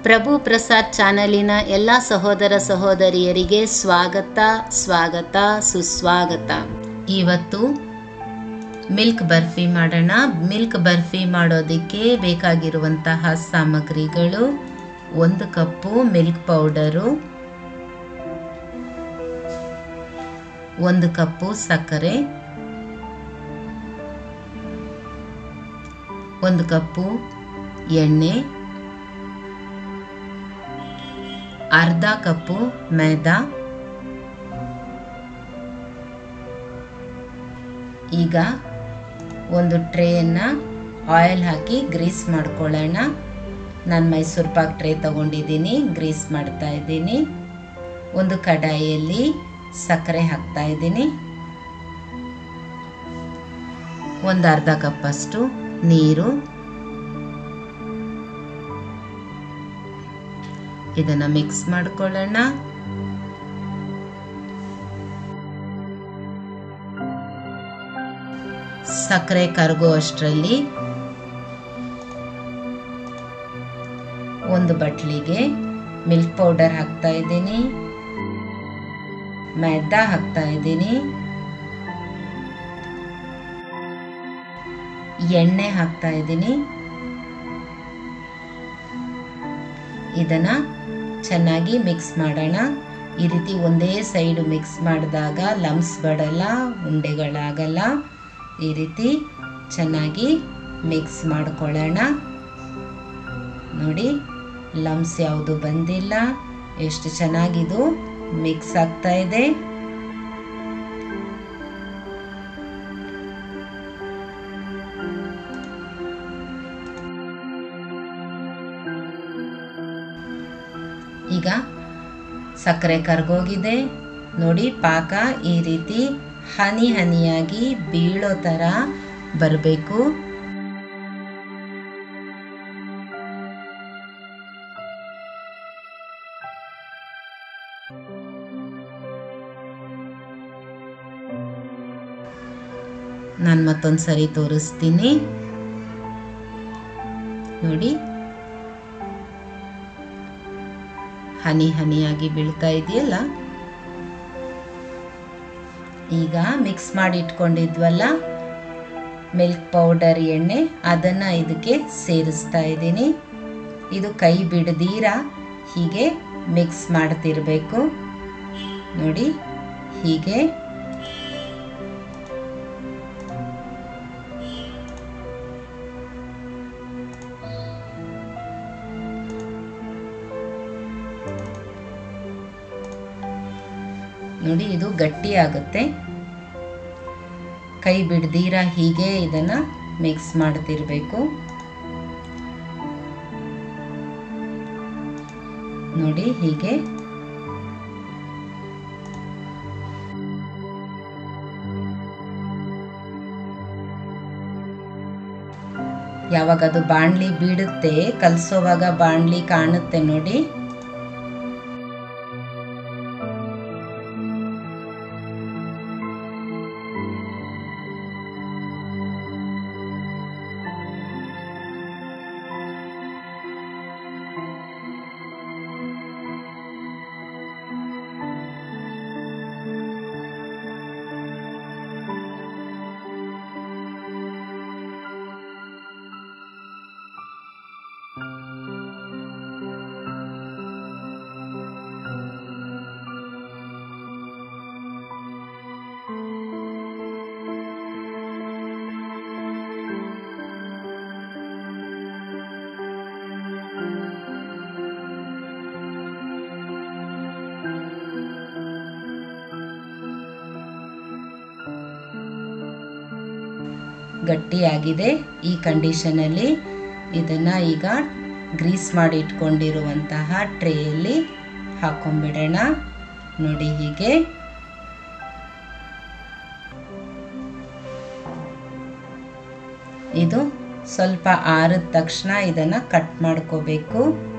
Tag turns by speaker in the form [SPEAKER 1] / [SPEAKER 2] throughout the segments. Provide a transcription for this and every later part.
[SPEAKER 1] ಪ್ರಭು ಪ್ರಸಾದ್ ಚಾನಲಿನ ಎಲ್ಲ ಸಹೋದರ ಸಹೋದರಿಯರಿಗೆ ಸ್ವಾಗತ ಸ್ವಾಗತ ಸುಸ್ವಾಗತ ಇವತ್ತು ಮಿಲ್ಕ್ ಬರ್ಫಿ ಮಾಡೋಣ ಮಿಲ್ಕ್ ಬರ್ಫಿ ಮಾಡೋದಕ್ಕೆ ಬೇಕಾಗಿರುವಂತಹ ಸಾಮಗ್ರಿಗಳು ಒಂದು ಕಪ್ಪು ಮಿಲ್ಕ್ ಪೌಡರು ಒಂದು ಕಪ್ಪು ಸಕ್ಕರೆ ಒಂದು ಕಪ್ಪು ಎಣ್ಣೆ ಅರ್ಧ ಕಪ್ಪು ಮೈದಾ ಈಗ ಒಂದು ಟ್ರೇಯನ್ನು ಆಯಿಲ್ ಹಾಕಿ ಗ್ರೀಸ್ ಮಾಡ್ಕೊಳ್ಳೋಣ ನಾನು ಮೈಸೂರು ಪಾಕ್ ಟ್ರೇ ತಗೊಂಡಿದ್ದೀನಿ ಗ್ರೀಸ್ ಮಾಡ್ತಾ ಇದ್ದೀನಿ ಒಂದು ಕಡಾಯಿಯಲ್ಲಿ ಸಕ್ಕರೆ ಹಾಕ್ತಾ ಇದ್ದೀನಿ ಒಂದು ಅರ್ಧ ಕಪ್ಪಷ್ಟು ನೀರು ಇದನ್ನು ಮಿಕ್ಸ್ ಮಾಡ್ಕೊಳ್ಳೋಣ ಸಕ್ಕರೆ ಕರಗೋ ಅಷ್ಟರಲ್ಲಿ ಒಂದು ಬಟ್ಲಿಗೆ ಮಿಲ್ಕ್ ಪೌಡರ್ ಹಾಕ್ತಾ ಇದ್ದೀನಿ ಮೈದಾ ಹಾಕ್ತಾ ಇದ್ದೀನಿ ಎಣ್ಣೆ ಹಾಕ್ತಾ ಇದ್ದೀನಿ ಇದನ್ನ ಚೆನ್ನಾಗಿ ಮಿಕ್ಸ್ ಮಾಡೋಣ ಈ ರೀತಿ ಒಂದೇ ಸೈಡ್ ಮಿಕ್ಸ್ ಮಾಡಿದಾಗ ಲಮ್ಸ್ ಬಡಲ್ಲ ಉಂಡೆಗಳಾಗಲ್ಲ ಈ ರೀತಿ ಚೆನ್ನಾಗಿ ಮಿಕ್ಸ್ ಮಾಡ್ಕೊಳ್ಳೋಣ ನೋಡಿ ಲಮ್ಸ್ ಯಾವುದು ಬಂದಿಲ್ಲ ಎಷ್ಟು ಚೆನ್ನಾಗಿದು ಮಿಕ್ಸ್ ಆಗ್ತಾ ಇದೆ ಈಗ ಸಕ್ಕರೆ ಕರ್ಗೋಗಿದೆ ನೋಡಿ ಪಾಕ ಈ ರೀತಿ ಹನಿ ಹನಿಯಾಗಿ ಬೀಳೋ ಥರ ಬರಬೇಕು ನಾನು ಮತ್ತೊಂದು ಸರಿ ತೋರಿಸ್ತೀನಿ ನೋಡಿ ಹನಿ ಹನಿಯಾಗಿ ಬೀಳ್ತಾ ಇದೆಯಲ್ಲ ಈಗ ಮಿಕ್ಸ್ ಮಾಡಿ ಇಟ್ಕೊಂಡಿದ್ವಲ್ಲ ಮಿಲ್ಕ್ ಪೌಡರ್ ಎಣ್ಣೆ ಅದನ್ನು ಇದಕ್ಕೆ ಸೇರಿಸ್ತಾ ಇದ್ದೀನಿ ಇದು ಕೈ ಬಿಡದೀರ ಹೀಗೆ ಮಿಕ್ಸ್ ಮಾಡ್ತಿರ್ಬೇಕು ನೋಡಿ ಹೀಗೆ ನೋಡಿ ಇದು ಗಟ್ಟಿ ಆಗುತ್ತೆ ಕೈ ಬಿಡ್ದೀರ ಹೀಗೆ ಇದನ್ನ ಮಿಕ್ಸ್ ಮಾಡ್ತಿರ್ಬೇಕು ನೋಡಿ ಹೀಗೆ ಯಾವಾಗ ಅದು ಬಾಣ್ಲಿ ಬೀಡುತ್ತೆ ಕಲ್ಸೋವಾಗ ಬಾಣ್ಲಿ ಕಾಣುತ್ತೆ ನೋಡಿ ಗಟ್ಟಿಯಾಗಿದೆ ಈ ಕಂಡೀಷನಲ್ಲಿ ಇದನ್ನು ಈಗ ಗ್ರೀಸ್ ಮಾಡಿ ಇಟ್ಕೊಂಡಿರುವಂತಹ ಟ್ರೇಯಲ್ಲಿ ಹಾಕೊಂಡ್ಬಿಡೋಣ ನೋಡಿ ಹೀಗೆ ಇದು ಸ್ವಲ್ಪ ಆರಿದ ತಕ್ಷಣ ಇದನ್ನು ಕಟ್ ಮಾಡ್ಕೋಬೇಕು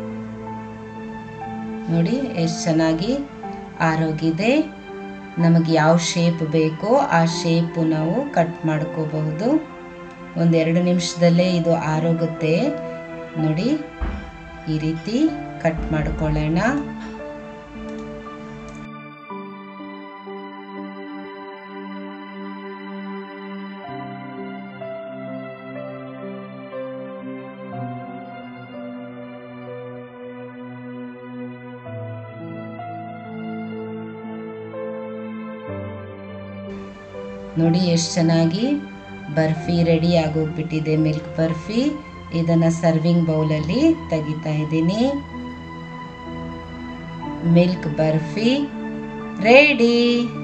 [SPEAKER 1] ನೋಡಿ ಎಷ್ಟು ಚೆನ್ನಾಗಿ ಆರೋಗಿದೆ ನಮಗೆ ಯಾವ ಶೇಪ್ ಬೇಕೋ ಆ ಶೇಪು ನಾವು ಕಟ್ ಮಾಡ್ಕೋಬಹುದು ಒಂದೆರಡು ನಿಮಿಷದಲ್ಲೇ ಇದು ಆರೋಗುತ್ತೆ ನೋಡಿ ಈ ರೀತಿ ಕಟ್ ಮಾಡ್ಕೊಳ್ಳೋಣ ನೋಡಿ ಎಷ್ಟು ಚೆನ್ನಾಗಿ ಬರ್ಫಿ ರೆಡಿ ಆಗೋಗ್ಬಿಟ್ಟಿದೆ ಮಿಲ್ಕ್ ಬರ್ಫಿ ಇದನ್ನು ಸರ್ವಿಂಗ್ ಬೌಲಲ್ಲಿ ತೆಗಿತಾ ಇದ್ದೀನಿ ಮಿಲ್ಕ್ ಬರ್ಫಿ ರೆಡಿ